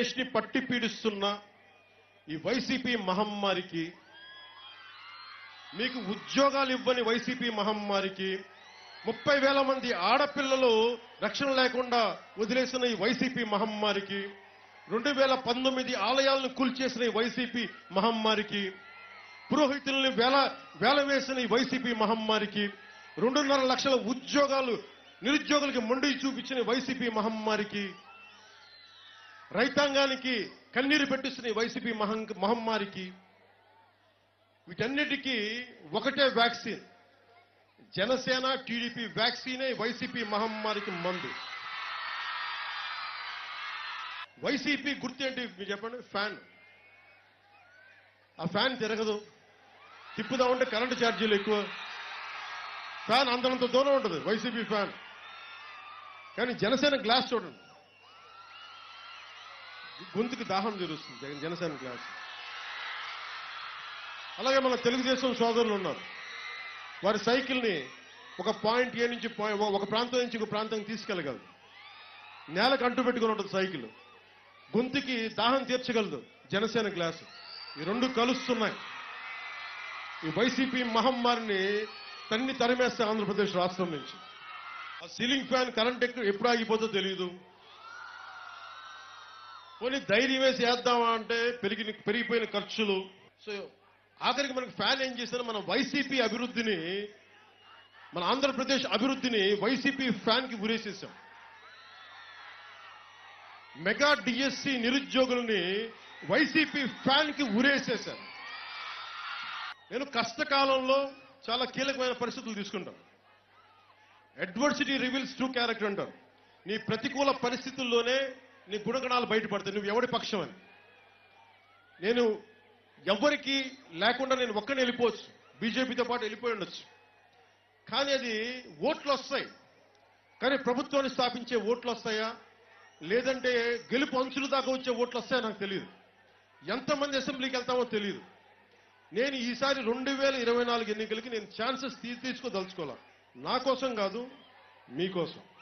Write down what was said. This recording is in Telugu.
ఆంధ్రప్రదేశ్ ని పట్టి పీడిస్తున్న ఈ వైసీపీ మహమ్మారికి మీకు ఉద్యోగాలు ఇవ్వని వైసీపీ మహమ్మారికి ముప్పై వేల మంది ఆడపిల్లలు రక్షణ లేకుండా వదిలేసిన ఈ వైసీపీ మహమ్మారికి రెండు వేల పంతొమ్మిది ఆలయాలను కూల్చేసిన ఈ వైసీపీ మహమ్మారికి పురోహితుల్ని వేల వేల వేసిన ఈ వైసీపీ మహమ్మారికి రెండున్నర లక్షల ఉద్యోగాలు నిరుద్యోగులకి మొండి చూపించిన ఈ వైసీపీ మహమ్మారికి రైతాంగానికి కన్నీరు పెట్టిస్తున్న ఈ వైసీపీ మహం- మహమ్మారికి వీటన్నిటికీ ఒకటే వ్యాక్సిన్ జనసేన టీడీపీ వ్యాక్సినే వైసీపీ మహమ్మారికి మందు వైసీపీ గుర్తేంటి మీరు చెప్పండి ఫ్యాన్ ఆ ఫ్యాన్ తిరగదు తిప్పుదా ఉంటే కరెంటు ఛార్జీలు ఎక్కువ ఫ్యాన్ అంతంత దూరం ఉంటుంది వైసీపీ ఫ్యాన్ కానీ జనసేన గ్లాస్ చూడండి గొంతుకి దాహం తీరుస్తుంది జగన్ జనసేన గ్లాస్ అలాగే మన తెలుగుదేశం సోదరులు ఉన్నారు వారి సైకిల్ని ఒక పాయింట్ ఏ నుంచి పాయింట్ ఒక ప్రాంతం నుంచి ఇంకో ప్రాంతం తీసుకెళ్ళగలదు నేలకు అంటు పెట్టుకుని ఉంటుంది సైకిల్ గొంతుకి దాహం తీర్చగలదు జనసేన గ్లాసు ఈ రెండు కలుస్తున్నాయి ఈ వైసీపీ మహమ్మారిని తన్ని తరిమేస్తే ఆంధ్రప్రదేశ్ రాష్ట్రం నుంచి ఆ సీలింగ్ ఫ్యాన్ కరెంట్ ఎక్కడ ఎప్పుడు ఆగిపోతుందో తెలియదు పోనీ ధైర్యం వేసి వేద్దామా అంటే పెరిగిన పెరిగిపోయిన ఖర్చులు సో ఆఖరికి మనకి ఫ్యాన్ ఏం చేశారో మన వైసీపీ అభివృద్ధిని మన ఆంధ్రప్రదేశ్ అభివృద్ధిని వైసీపీ ఫ్యాన్ కి గురేసేసాం మెగా డిఎస్సి నిరుద్యోగుల్ని వైసీపీ ఫ్యాన్ కి ఉరేసేశారు నేను కష్టకాలంలో చాలా కీలకమైన పరిస్థితులు తీసుకుంటాను అడ్వర్సిటీ రివీల్స్ ట్రూ క్యారెక్టర్ అంటారు నీ ప్రతికూల పరిస్థితుల్లోనే నీ గుణగణాలు బయటపడతాయి నువ్వు ఎవడి పక్షం అని నేను ఎవరికి లేకుండా నేను ఒక్కనే వెళ్ళిపోవచ్చు బీజేపీతో పాటు వెళ్ళిపోయి ఉండొచ్చు కానీ అది ఓట్లు వస్తాయి కానీ ప్రభుత్వాన్ని స్థాపించే ఓట్లు వస్తాయా లేదంటే గెలుపు అంచుల దాకా వచ్చే ఓట్లు వస్తాయో నాకు తెలియదు ఎంతమంది అసెంబ్లీకి వెళ్తామో తెలియదు నేను ఈసారి రెండు వేల ఇరవై నాలుగు ఎన్నికలకి నేను ఛాన్సెస్ తీ తీసుకోదలుచుకోవాలి నా కోసం కాదు మీకోసం